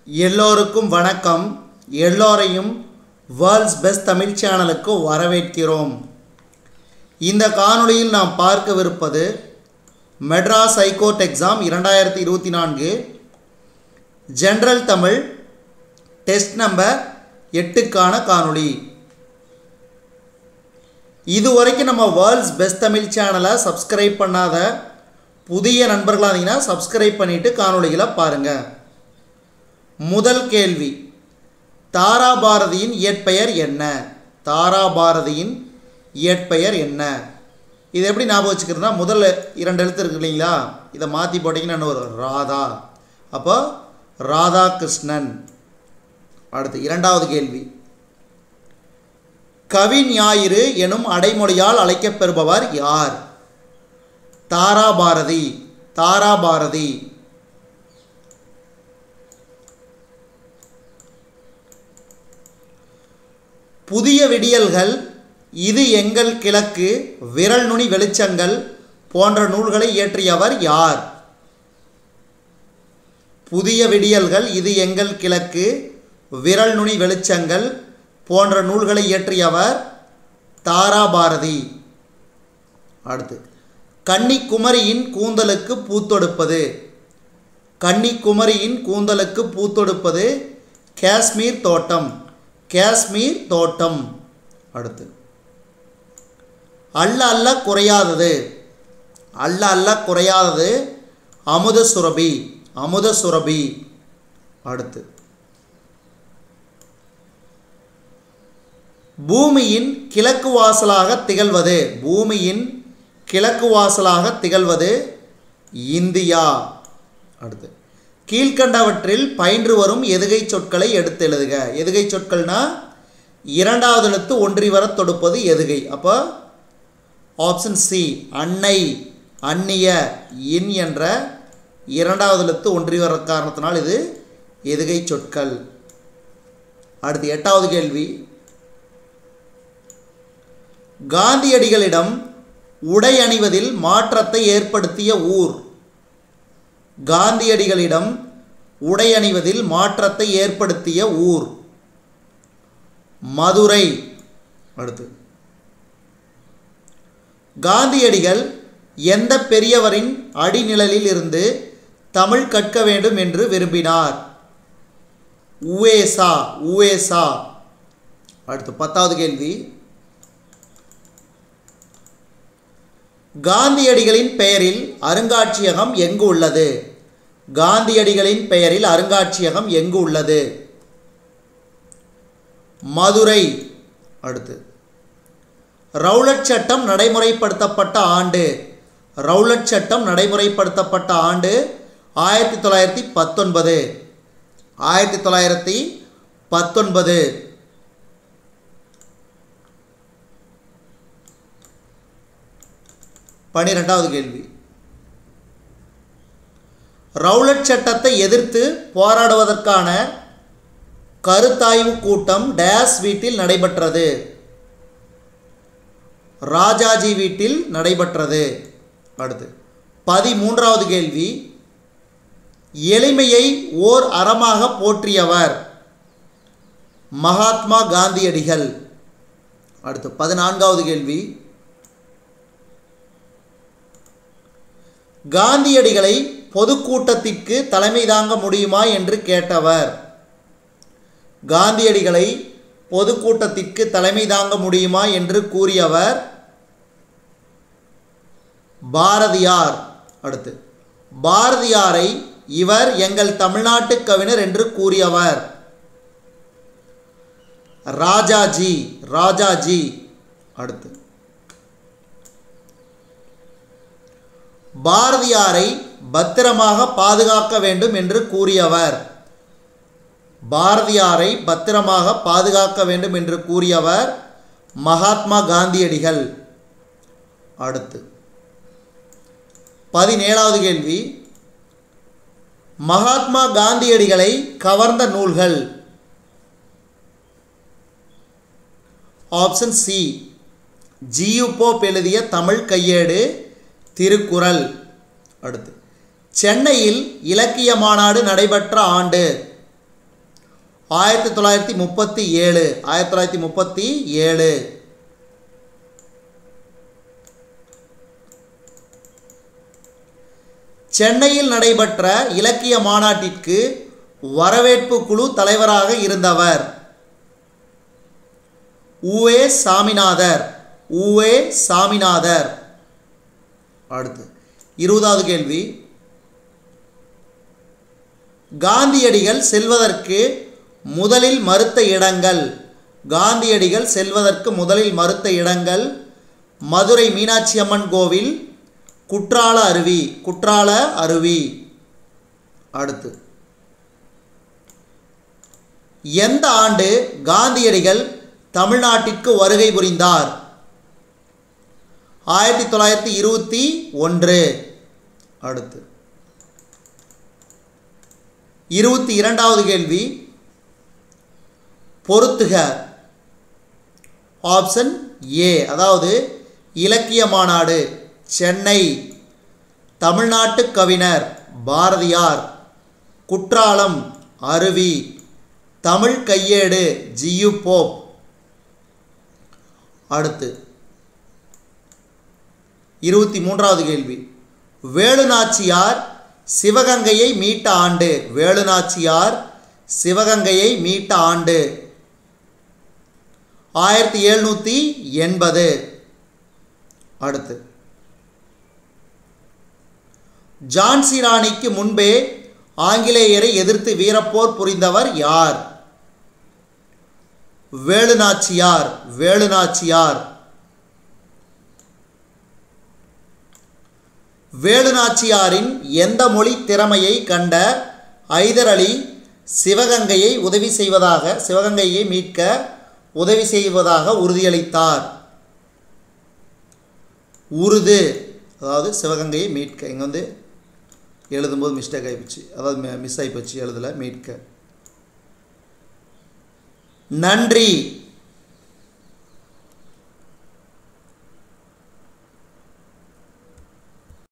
எல்லோருக்கும் வணக்கம் எல்லோரையும் வேர்ல்ட்ஸ் பெஸ்ட் தமிழ் சேனலுக்கு வரவேற்கிறோம் இந்த காணொளியில் நாம் பார்க்கவிருப்பது மெட்ராஸ் ஹைகோர்ட் எக்ஸாம் இரண்டாயிரத்தி இருபத்தி நான்கு ஜென்ரல் தமிழ் டெஸ்ட் நம்பர் எட்டுக்கான காணொளி இதுவரைக்கும் நம்ம வேர்ல்ட்ஸ் பெஸ்ட் தமிழ் சேனலை சப்ஸ்கிரைப் பண்ணாத புதிய நண்பர்களாக இருந்தீங்கன்னா சப்ஸ்கிரைப் பண்ணிவிட்டு காணொளிகளை பாருங்கள் முதல் கேள்வி தாராபாரதியின் இயற்பெயர் என்ன தாராபாரதியின் இயற்பெயர் என்ன இது எப்படி ஞாபகம் வச்சுக்கிறதுனா முதல்ல இரண்டு எழுத்து இருக்கு இல்லைங்களா இதை மாற்றி போட்டிங்கன்னா என்ன வரும் ராதா அப்போ ராதாகிருஷ்ணன் அடுத்து இரண்டாவது கேள்வி கவி ஞாயிறு எனும் அடைமொழியால் அழைக்கப்பெறுபவர் யார் தாராபாரதி தாராபாரதி புதிய விடியல்கள் இது எங்கள் கிழக்கு விரல் நுனி வெளிச்சங்கள் போன்ற நூல்களை இயற்றியவர் யார் புதிய விடியல்கள் இது எங்கள் கிழக்கு விரல் நுனி வெளிச்சங்கள் போன்ற நூல்களை இயற்றியவர் தாராபாரதி அடுத்து கன்னிக்குமரியின் கூந்தலுக்கு பூத்தொடுப்பது கன்னிக்குமரியின் கூந்தலுக்கு பூத்தொடுப்பது காஷ்மீர் தோட்டம் காஷ்மீர் தோட்டம் அடுத்து அல்ல அல்ல குறையாதது அல்ல அல்ல குறையாதது அமுத சுரபி அமுத சுரபி அடுத்து பூமியின் கிழக்கு வாசலாக திகழ்வது பூமியின் கிழக்கு வாசலாக திகழ்வது இந்தியா அடுத்து கீழ்கண்டவற்றில் பயின்று வரும் எதுகை சொற்களை எடுத்து எழுதுக எதுகை சொற்கள்னா இரண்டாவது எழுத்து ஒன்றி வர தொடுப்பது எதுகை அப்போ ஆப்ஷன் சி அன்னை அந்நிய இன் என்ற இரண்டாவது எழுத்து ஒன்றி வர காரணத்தினால் இது எதுகை சொற்கள் அடுத்து எட்டாவது கேள்வி காந்தியடிகளிடம் உடை அணிவதில் மாற்றத்தை ஏற்படுத்திய ஊர் காந்தியடிகளிடம் உடை அணிவதில் மாற்றத்தை ஏற்படுத்திய ஊர் மதுரை அடுத்து காந்தியடிகள் எந்த பெரியவரின் அடிநிழலில் இருந்து தமிழ் கற்க வேண்டும் என்று விரும்பினார் உவேசா உவேசா அடுத்து பத்தாவது கேள்வி காந்தியடிகளின் பெயரில் அருங்காட்சியகம் எங்கு உள்ளது காந்தியடிகளின் பெயரில் அருங்காட்சியகம் எங்கு உள்ளது மதுரை அடுத்து ரவுலட் சட்டம் நடைமுறைப்படுத்தப்பட்ட ஆண்டு ரவுலட் சட்டம் நடைமுறைப்படுத்தப்பட்ட ஆண்டு ஆயிரத்தி தொள்ளாயிரத்தி பத்தொன்பது ஆயிரத்தி தொள்ளாயிரத்தி பத்தொன்பது பனிரெண்டாவது கேள்வி ரவுலட் சட்டத்தை எதிர்த்து போராடுவதற்கான கருத்தாய்வு கூட்டம் டேஸ் வீட்டில் நடைபெற்றது ராஜாஜி வீட்டில் நடைபெற்றது அடுத்து பதிமூன்றாவது கேள்வி எளிமையை ஓர் அறமாக போற்றியவர் மகாத்மா காந்தியடிகள் அடுத்து பதினான்காவது கேள்வி காந்தியடிகளை பொதுக்கூட்டத்திற்கு தலைமை தாங்க முடியுமா என்று கேட்டவர் காந்தியடிகளை பொதுக்கூட்டத்திற்கு தலைமை தாங்க முடியுமா என்று கூறியவர் பாரதியார் அடுத்து பாரதியாரை இவர் எங்கள் தமிழ்நாட்டு கவிஞர் என்று கூறியவர் ராஜாஜி ராஜாஜி அடுத்து பாரதியாரை பத்திரமாக பாதுகாக்க வேண்டும் என்று கூறியவர் பாரதியாரை பத்திரமாக பாதுகாக்க வேண்டும் என்று கூறியவர் மகாத்மா காந்தியடிகள் அடுத்து பதினேழாவது கேள்வி மகாத்மா காந்தியடிகளை கவர்ந்த நூல்கள் ஆப்ஷன் சி ஜியு போப் எழுதிய தமிழ் கையேடு திருக்குறள் அடுத்து சென்னையில் இலக்கிய மாநாடு நடைபெற்ற ஆண்டு ஆயிரத்தி தொள்ளாயிரத்தி முப்பத்தி ஏழு ஆயிரத்தி தொள்ளாயிரத்தி முப்பத்தி ஏழு சென்னையில் நடைபெற்ற இலக்கிய மாநாட்டிற்கு வரவேற்பு குழு தலைவராக இருந்தவர் உவே சாமிநாதர் உவே சாமிநாதர் அடுத்து இருபதாவது கேள்வி காந்தியடிகள் செல்வதற்கு முதலில் மறுத்த இடங்கள் காந்தியடிகள் செல்வதற்கு முதலில் மறுத்த இடங்கள் மதுரை மீனாட்சி அம்மன் கோவில் குற்றால அருவி குற்றால அருவி அடுத்து எந்த ஆண்டு காந்தியடிகள் தமிழ்நாட்டிற்கு வருகை புரிந்தார் ஆயிரத்தி தொள்ளாயிரத்தி இருபத்தி ஒன்று அடுத்து இருபத்தி இரண்டாவது கேள்வி பொருத்துக ஆப்ஷன் ஏ அதாவது இலக்கிய மாநாடு சென்னை தமிழ்நாட்டு கவிஞர் பாரதியார் குற்றாலம் அருவி தமிழ் கையேடு ஜியு போப் அடுத்து இருபத்தி மூன்றாவது கேள்வி வேலுநாச்சியார் சிவகங்கையை மீட்ட ஆண்டு வேலுநாச்சியார் சிவகங்கையை மீட்ட ஆண்டு ஆயிரத்தி எழுநூற்றி எண்பது அடுத்து ஜான்சி ராணிக்கு முன்பே ஆங்கிலேயரை எதிர்த்து வீரப்போர் புரிந்தவர் யார் வேலுநாச்சியார் வேலுநாச்சியார் வேலுநாச்சியாரின் எந்த மொழி திறமையை கண்ட ஐதர் அலி சிவகங்கையை உதவி செய்வதாக சிவகங்கையை மீட்க உதவி செய்வதாக உறுதியளித்தார் உருது அதாவது சிவகங்கையை மீட்க இங்கே வந்து எழுதும்போது மிஸ்டேக் ஆகிப்போச்சு அதாவது மிஸ் ஆகிப்போச்சு எழுதலை மீட்க நன்றி